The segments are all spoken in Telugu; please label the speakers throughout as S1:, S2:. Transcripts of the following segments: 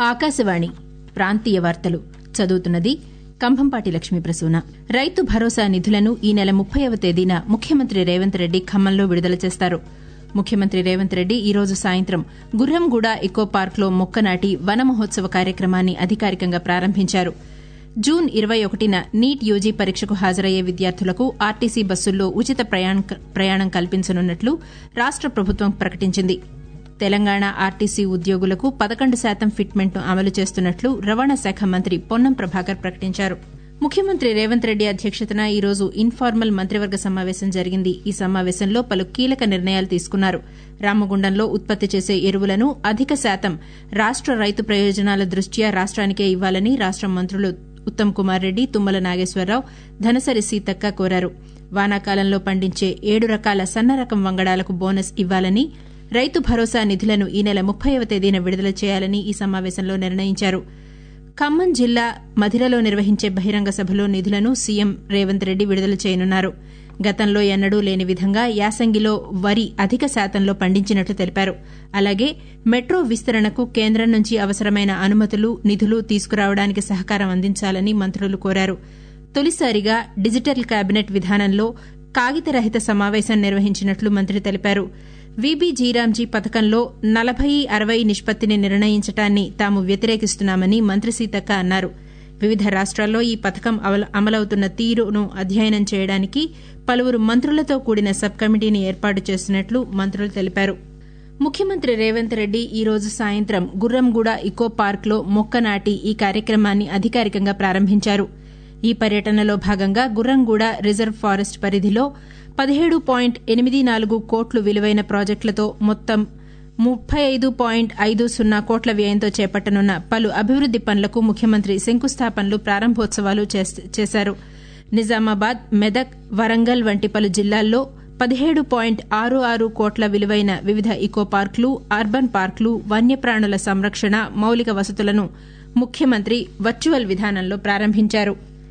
S1: ఆకాశవాణి ప్రాంతీయ వార్తలు చదువుతున్నది కంభంపాటి లక్ష్మీ ప్రసూన రైతు భరోసా నిధులను ఈ నెల ముప్పైవ తేదీన ముఖ్యమంత్రి రేవంత్ రెడ్డి ఖమ్మంలో విడుదల చేస్తారు ముఖ్యమంత్రి రేవంత్ రెడ్డి ఈ రోజు సాయంత్రం గుర్రంగూడ ఎకో పార్క్లో మొక్క నాటి వన మహోత్సవ కార్యక్రమాన్ని అధికారికంగా ప్రారంభించారు జూన్ ఇరవై ఒకటిన నీట్ యూజీ పరీక్షకు హాజరయ్యే విద్యార్థులకు ఆర్టీసీ బస్సుల్లో ఉచిత ప్రయాణం కల్పించనున్నట్లు రాష్ట ప్రభుత్వం ప్రకటించింది తెలంగాణ ఆర్టీసీ ఉద్యోగులకు పదకొండు శాతం ఫిట్మెంట్ను అమలు చేస్తున్నట్లు రవాణా శాఖ మంత్రి పొన్నం ప్రభాకర్ ప్రకటించారు ముఖ్యమంత్రి రేవంత్ రెడ్డి అధ్యక్షతన ఈ రోజు ఇన్ఫార్మల్ మంత్రివర్గ సమావేశం జరిగింది ఈ సమావేశంలో పలు కీలక నిర్ణయాలు తీసుకున్నారు రామగుండంలో ఉత్పత్తి చేసే ఎరువులను అధిక శాతం రాష్ట రైతు ప్రయోజనాల దృష్ట్యా రాష్ట్రానికే ఇవ్వాలని రాష్ట మంత్రులు ఉత్తమ్ కుమార్ రెడ్డి తుమ్మల నాగేశ్వరరావు ధనసరి సీతక్క కోరారు వానాకాలంలో పండించే ఏడు రకాల సన్న రకం వంగడాలకు బోనస్ ఇవ్వాలని రైతు భరోసా నిధులను ఈ నెల ముప్పైవ తేదీన విడుదల చేయాలని ఈ సమావేశంలో నిర్ణయించారు ఖమ్మం జిల్లా మధిరలో నిర్వహించే బహిరంగ సభలో నిధులను సీఎం రేవంత్ రెడ్డి విడుదల చేయనున్నారు గతంలో ఎన్నడూ లేని విధంగా యాసంగిలో వరి అధిక శాతంలో పండించినట్లు తెలిపారు అలాగే మెట్రో విస్తరణకు కేంద్రం నుంచి అవసరమైన అనుమతులు నిధులు తీసుకురావడానికి సహకారం అందించాలని మంత్రులు కోరారు తొలిసారిగా డిజిటల్ కేబినెట్ విధానంలో కాగితరహిత సమావేశం నిర్వహించినట్లు మంత్రి తెలిపారు వీబీ జీరాంజీ పథకంలో నలభై అరవై నిష్పత్తిని నిర్ణయించడాన్ని తాము వ్యతిరేకిస్తున్నామని మంత్రి సీతక్క అన్నారు వివిధ రాష్ట్రాల్లో ఈ పథకం అమలవుతున్న తీరును అధ్యయనం చేయడానికి పలువురు మంత్రులతో కూడిన సబ్ కమిటీని ఏర్పాటు చేస్తున్నట్లు మంత్రులు తెలిపారు ముఖ్యమంత్రి రేవంత్ రెడ్డి ఈ రోజు సాయంత్రం గుర్రంగూడ ఇకో పార్క్లో మొక్క నాటి ఈ కార్యక్రమాన్ని అధికారికంగా ప్రారంభించారు ఈ పర్యటనలో భాగంగా గుర్రంగూడ రిజర్వ్ ఫారెస్ట్ పరిధిలో పదిహేడు పాయింట్ ఎనిమిది నాలుగు కోట్లు విలువైన ప్రాజెక్టులతో మొత్తం ముప్పై ఐదు పాయింట్ ఐదు సున్నా కోట్ల వ్యయంతో చేపట్టనున్న పలు అభివృద్ది పనులకు ముఖ్యమంత్రి శంకుస్థాపనలు ప్రారంభోత్సవాలు చేశారు నిజామాబాద్ మెదక్ వరంగల్ వంటి పలు జిల్లాల్లో పదిహేడు పాయింట్ ఆరు ఆరు కోట్ల విలువైన వివిధ ఇకో పార్కులు అర్బన్ పార్కులు వన్యప్రాణుల సంరక్షణ మౌలిక వసతులను ముఖ్యమంత్రి వర్చువల్ విధానంలో ప్రారంభించారు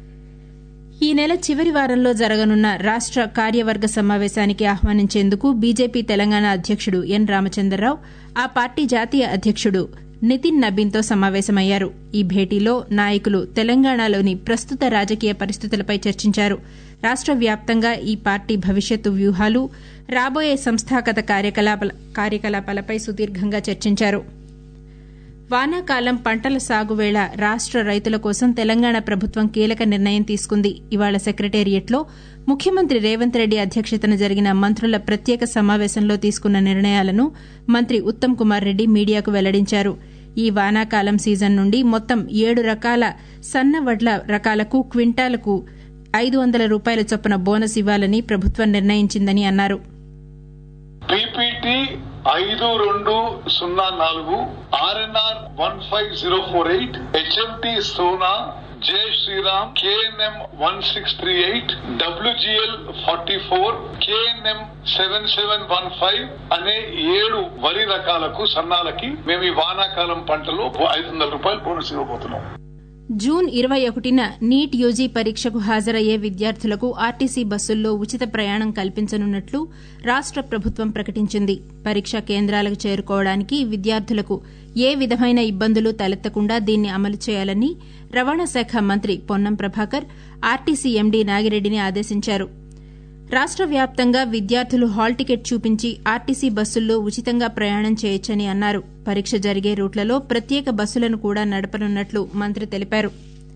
S1: ఈ నెల చివరి వారంలో జరగనున్న రాష్ట కార్యవర్గ సమావేశానికి ఆహ్వానించేందుకు బీజేపీ తెలంగాణ అధ్యకుడు ఎన్ రామచంద్రరావు ఆ పార్టీ జాతీయ అధ్యకుడు నితిన్ నబీన్తో సమావేశమయ్యారు ఈ భేటీలో నాయకులు తెలంగాణలోని ప్రస్తుత రాజకీయ పరిస్థితులపై చర్చించారు రాష్ట వ్యాప్తంగా ఈ పార్టీ భవిష్యత్తు వ్యూహాలు రాబోయే సంస్థాగత కార్యకలాపాలపై సుదీర్ఘంగా చర్చించారు వానాకాలం పంటల సాగు వేళ రాష్ట రైతుల కోసం తెలంగాణ ప్రభుత్వం కీలక నిర్ణయం తీసుకుంది ఇవాళ సెక్రటేరియట్లో ముఖ్యమంత్రి రేవంత్ రెడ్డి అధ్యక్షతన జరిగిన మంత్రుల ప్రత్యేక సమావేశంలో తీసుకున్న నిర్ణయాలను మంత్రి ఉత్తమ్ కుమార్ రెడ్డి మీడియాకు వెల్లడించారు ఈ వానాకాలం సీజన్ నుండి మొత్తం ఏడు రకాల సన్న వడ్ల రకాలకు క్వింటాలకు ఐదు వందల రూపాయల చొప్పున బోనస్ ఇవ్వాలని ప్రభుత్వం నిర్ణయించిందని అన్నారు
S2: పీపీటీ ఐదు రెండు సున్నా నాలుగు RNR one five zero four eight HMT Sona Jai Sriram KNM one six three eight WGL forty four KNM seven seven one five అనే ఏడు వరి రకాలకు సన్నాలకి మేము ఈ వానాకాలం పంటలో ఐదు వందల రూపాయలు బోనస్ ఇవ్వబోతున్నాం
S1: జూన్ ఇరవై ఒకటిన నీట్ యూజీ పరీక్షకు హాజరయ్యే విద్యార్థులకు ఆర్టీసీ బస్సుల్లో ఉచిత ప్రయాణం కల్పించనున్నట్లు రాష్ట ప్రభుత్వం ప్రకటించింది పరీక్షా కేంద్రాలకు చేరుకోవడానికి విద్యార్థులకు ఏ విధమైన ఇబ్బందులు తలెత్తకుండా దీన్ని అమలు చేయాలని రవాణా శాఖ మంత్రి పొన్నం ప్రభాకర్ ఆర్టీసీ ఎండీ నాగిరెడ్డిని ఆదేశించారు రాష్ట వ్యాప్తంగా విద్యార్థులు హాల్ టికెట్ చూపించి ఆర్టీసీ బస్సుల్లో ఉచితంగా ప్రయాణం చేయొచ్చని అన్నారు పరీక్ష జరిగే రూట్లలో ప్రత్యేక బస్సులను కూడా నడపనున్నట్లు మంత్రి తెలిపారు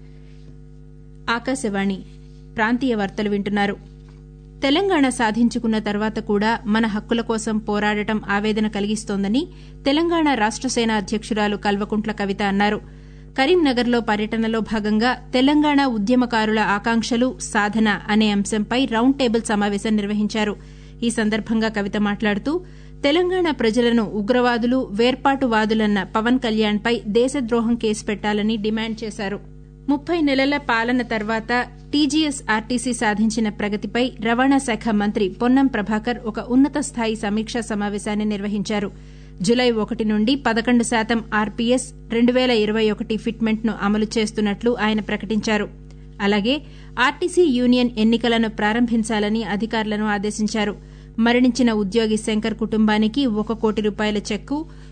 S1: ఆకాశవాణి ప్రాంతీయ వార్తలు వింటున్నారు తెలంగాణ సాధించుకున్న తర్వాత కూడా మన హక్కుల కోసం పోరాడటం ఆవేదన కలిగిస్తోందని తెలంగాణ రాష్ట సేన అధ్యకురాలు కల్వకుంట్ల కవిత అన్నారు కరీంనగర్లో పర్యటనలో భాగంగా తెలంగాణ ఉద్యమకారుల ఆకాంక్షలు సాధన అనే అంశంపై రౌండ్ టేబుల్ సమావేశం నిర్వహించారు ఈ సందర్భంగా కవిత మాట్లాడుతూ తెలంగాణ ప్రజలను ఉగ్రవాదులు వేర్పాటువాదులన్న పవన్ కళ్యాణ్పై దేశద్రోహం కేసు పెట్టాలని డిమాండ్ చేశారు ముప్పై నెలల పాలన తర్వాత టీజీఎస్ ఆర్టీసీ సాధించిన ప్రగతిపై రవాణా శాఖ మంత్రి పొన్నం ప్రభాకర్ ఒక ఉన్నత స్థాయి సమీక్షా సమావేశాన్ని నిర్వహించారు జులై ఒకటి నుండి పదకొండు శాతం ఆర్పీఎస్ రెండు వేల ఇరవై ఒకటి ఫిట్మెంట్ను అమలు చేస్తున్నట్లు ఆయన ప్రకటించారు అలాగే ఆర్టీసీ యూనియన్ ఎన్నికలను ప్రారంభించాలని అధికారులను ఆదేశించారు మరణించిన ఉద్యోగి శంకర్ కుటుంబానికి ఒక కోటి రూపాయల చెక్కు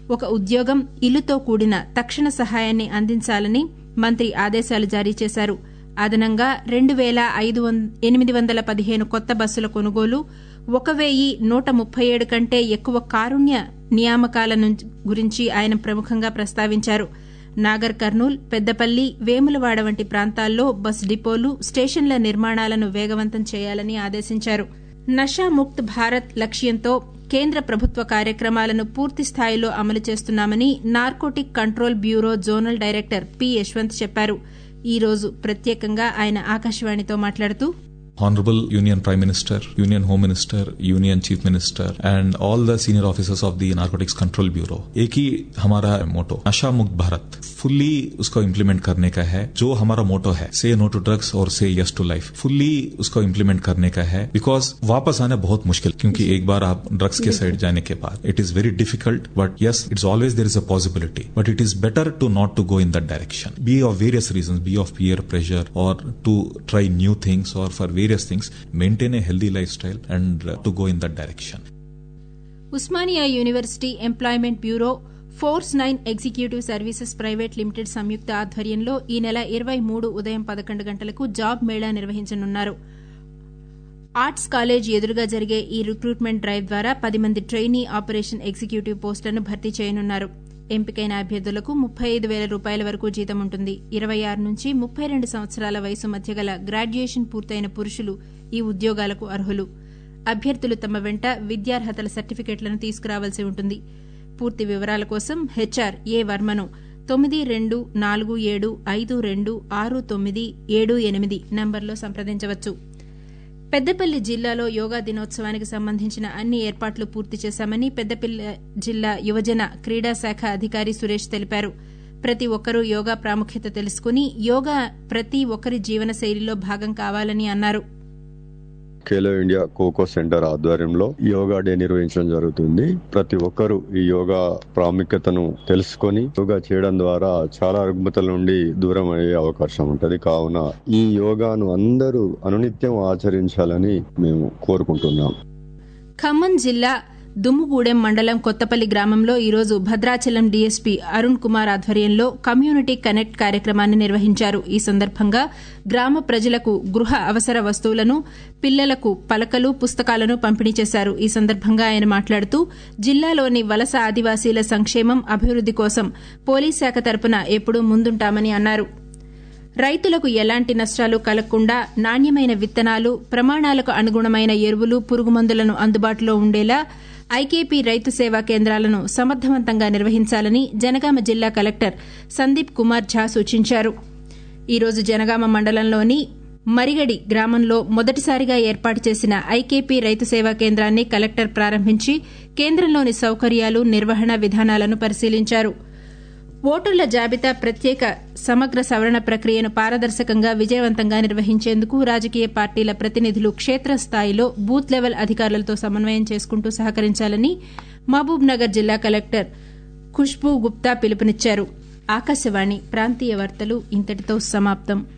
S1: ఒక ఉద్యోగం ఇల్లుతో కూడిన తక్షణ సహాయాన్ని అందించాలని మంత్రి ఆదేశాలు జారీ చేశారు అదనంగా రెండు వేల ఐదు ఎనిమిది వందల పదిహేను కొత్త బస్సుల కొనుగోలు ఒక వెయ్యి నూట ముప్పై ఏడు కంటే ఎక్కువ కారుణ్య నియామకాల గురించి ఆయన ప్రముఖంగా ప్రస్తావించారు నాగర్ కర్నూల్ పెద్దపల్లి వేములవాడ వంటి ప్రాంతాల్లో బస్ డిపోలు స్టేషన్ల నిర్మాణాలను వేగవంతం చేయాలని ఆదేశించారు నషాముక్త్ భారత్ లక్ష్యంతో కేంద్ర ప్రభుత్వ కార్యక్రమాలను పూర్తి స్థాయిలో అమలు చేస్తున్నామని narcotic control bureau zonal director P Yashwant చెప్పారు ఈ రోజు ప్రత్యేకంగా ఆయన ఆకాశవాణితో మాట్లాడుతూ
S3: Honorable Union Prime Minister, Union Home Minister, Union Chief Minister, and all the senior officers of the Narcotics Control Bureau. एक ही हमारा मोटो नशा मुक्त भारत फुल्ली उसको इम्प्लीमेंट करने का है जो हमारा मोटो है से नो टू ड्रग्स और say yes to life fully उसको इम्प्लीमेंट करने का है बिकॉज वापस आना बहुत मुश्किल क्योंकि एक बार आप ड्रग्स के साइड जाने के बाद it is very difficult but yes it's always there is a possibility but it is better to not to go in that direction be of various reason be of peer pressure और टू ट्राई न्यू थिंग्स और for various things, maintain a healthy lifestyle and uh, to go in that direction.
S1: Osmania university employment bureau force nine executive services private limited సంయుక్త ఆధ్వర్యంలో ఈ నెల ఇరవై మూడు ఉదయం పదకొండు గంటలకు జాబ్ మేళా నిర్వహించనున్నారు ఆర్ట్స్ కాలేజ్ ఎదురుగా జరిగే ఈ రిక్రూట్మెంట్ డ్రైవ్ ద్వారా పది మంది ట్రైనీ ఆపరేషన్ ఎగ్జిక్యూటివ్ పోస్టులను భర్తీ చేయనున్నారు ఎంపికైన అభ్యర్థులకు ముప్పై ఐదు వేల రూపాయల వరకు జీతం ఉంటుంది ఇరవై ఆరు నుంచి ముప్పై రెండు సంవత్సరాల వయసు మధ్య గల గ్రాడ్యుయేషన్ పూర్తయిన పురుషులు ఈ ఉద్యోగాలకు అర్హులు అభ్యర్థులు తమ వెంట విద్యార్హతల సర్టిఫికెట్లను తీసుకురావాల్సి ఉంటుంది పూర్తి వివరాల కోసం హెచ్ఆర్ ఏ వర్మను తొమ్మిది రెండు నాలుగు ఏడు ఐదు రెండు ఆరు తొమ్మిది ఏడు ఎనిమిది నంబర్లో సంప్రదించవచ్చు పెద్దపల్లి జిల్లాలో యోగా దినోత్సవానికి సంబంధించిన అన్ని ఏర్పాట్లు పూర్తి చేశామని పెద్దపల్లి జిల్లా యువజన క్రీడా శాఖ అధికారి సురేష్ తెలిపారు ప్రతి ఒక్కరూ యోగా ప్రాముఖ్యత తెలుసుకుని యోగా ప్రతి ఒక్కరి జీవన శైలిలో భాగం కావాలని అన్నారు
S4: ఖేలో ఇండియా కోకో సెంటర్ ఆధ్వర్యంలో యోగా డే నిర్వహించడం జరుగుతుంది ప్రతి ఒక్కరూ ఈ యోగా ప్రాముఖ్యతను తెలుసుకొని యోగా చేయడం ద్వారా చాలా రుగ్మతల నుండి దూరం అయ్యే అవకాశం ఉంటది కావున ఈ యోగాను అందరూ అనునిత్యం ఆచరించాలని మేము కోరుకుంటున్నాం
S1: ఖమ్మం జిల్లా దుమ్ముగూడెం మండలం కొత్తపల్లి గ్రామంలో ఈరోజు భద్రాచలం డీఎస్పీ అరుణ్ కుమార్ ఆధ్వర్యంలో కమ్యూనిటీ కనెక్ట్ కార్యక్రమాన్ని నిర్వహించారు ఈ సందర్భంగా గ్రామ ప్రజలకు గృహ అవసర వస్తువులను పిల్లలకు పలకలు పుస్తకాలను పంపిణీ చేశారు ఈ సందర్భంగా ఆయన మాట్లాడుతూ జిల్లాలోని వలస ఆదివాసీల సంక్షేమం అభివృద్ది కోసం పోలీస్ శాఖ తరపున ఎప్పుడూ ముందుంటామని అన్నారు రైతులకు ఎలాంటి నష్టాలు కలగకుండా నాణ్యమైన విత్తనాలు ప్రమాణాలకు అనుగుణమైన ఎరువులు పురుగుమందులను అందుబాటులో ఉండేలా ఐకేపీ రైతు సేవా కేంద్రాలను సమర్థవంతంగా నిర్వహించాలని జనగామ జిల్లా కలెక్టర్ సందీప్ కుమార్ ఝా సూచించారు ఈరోజు జనగామ మండలంలోని మరిగడి గ్రామంలో మొదటిసారిగా ఏర్పాటు చేసిన ఐకేపీ రైతు సేవా కేంద్రాన్ని కలెక్టర్ ప్రారంభించి కేంద్రంలోని సౌకర్యాలు నిర్వహణ విధానాలను పరిశీలించారు ఓటర్ల జాబితా ప్రత్యేక సమగ్ర సవరణ ప్రక్రియను పారదర్శకంగా విజయవంతంగా నిర్వహించేందుకు రాజకీయ పార్టీల ప్రతినిధులు క్షేత్రస్థాయిలో బూత్ లెవెల్ అధికారులతో సమన్వయం చేసుకుంటూ సహకరించాలని మహబూబ్ నగర్ జిల్లా కలెక్టర్ ఖుష్బూ గుప్తా పిలుపునిచ్చారు ఆకాశవాణి ప్రాంతీయ వార్తలు ఇంతటితో సమాప్తం